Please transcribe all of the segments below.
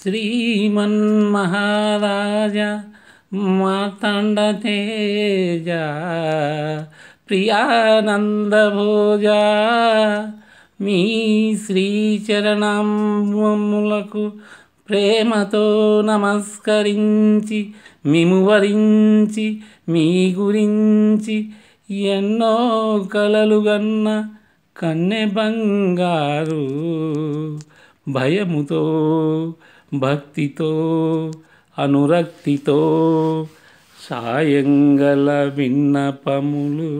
శ్రీమన్మహారాజ మార్తాండ తేజ ప్రియానందభోజ మీ శ్రీచరణములకు ప్రేమతో నమస్కరించి మిము వరించి మీ గురించి ఎన్నో కలలుగన్న కన్నె బంగారు భయముతో భక్తితో అనురక్తితో సాయంగల విన్నపములు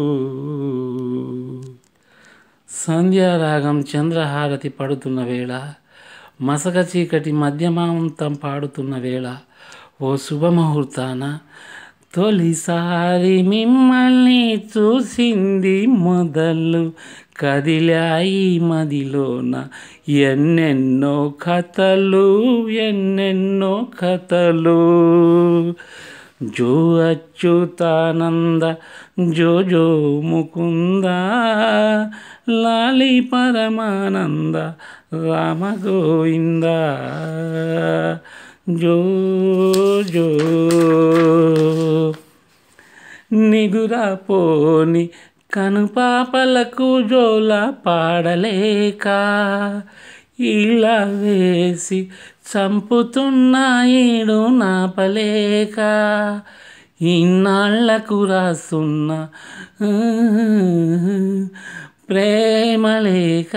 సంధ్యారాగం చంద్రహారతి పడుతున్న వేళ మసక చీకటి మధ్యమాంతం పాడుతున్న వేళ ఓ శుభముహూర్తాన తొలిసారి మిమ్మల్ని చూసింది మొదలు కదిలాయి మదిలోన ఎన్నెన్నో కథలు ఎన్నెన్నో కథలు జో అచ్యుతానంద జో జో ముకుంద లాలి పరమానంద రామ గోవింద జో జో నిదురపోని కనుపాపలకు జోల పాడలేక ఇలా వేసి చంపుతున్న ఈడు నాపలేక ఇన్నాళ్లకు రాసున్న ప్రేమలేక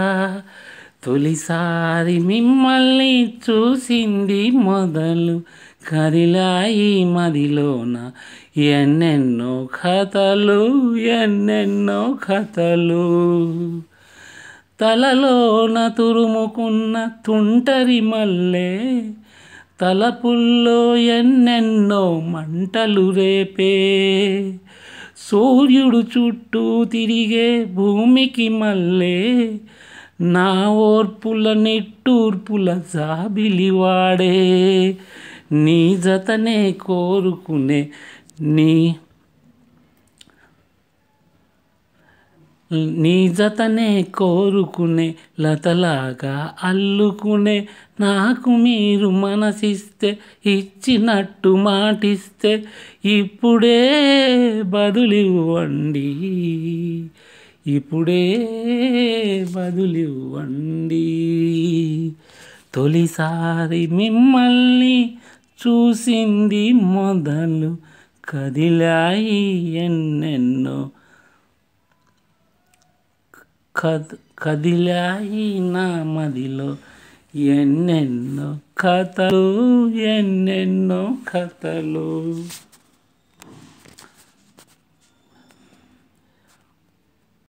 తొలిసారి మిమ్మల్ని చూసింది మొదలు కదిలాయి మదిలోన ఎన్నెన్నో కథలు ఎన్నెన్నో కథలు తలలోన తురుముకున్న తుంటరి మల్లె తలపుల్లో ఎన్నెన్నో మంటలు రేపే సూర్యుడు చుట్టూ తిరిగే భూమికి మల్లే నా ఓర్పుల నిట్టూర్పుల జాబిలివాడే నీ జతనే కోరుకునే నీ నీ జతనే కోరుకునే లతలాగా అల్లుకునే నాకు మీరు మనసిస్తే ఇచ్చినట్టు మాటిస్తే ఇప్పుడే బదులివ్వండి ఇప్పుడే బదులివ్వండి తొలిసారి మిమ్మల్ని చూసింది మొదలు కదిలాయి ఎన్నెన్నో కద్ కదిలాయి నా మదిలో ఎన్నెన్నో కథలు ఎన్నెన్నో కథలు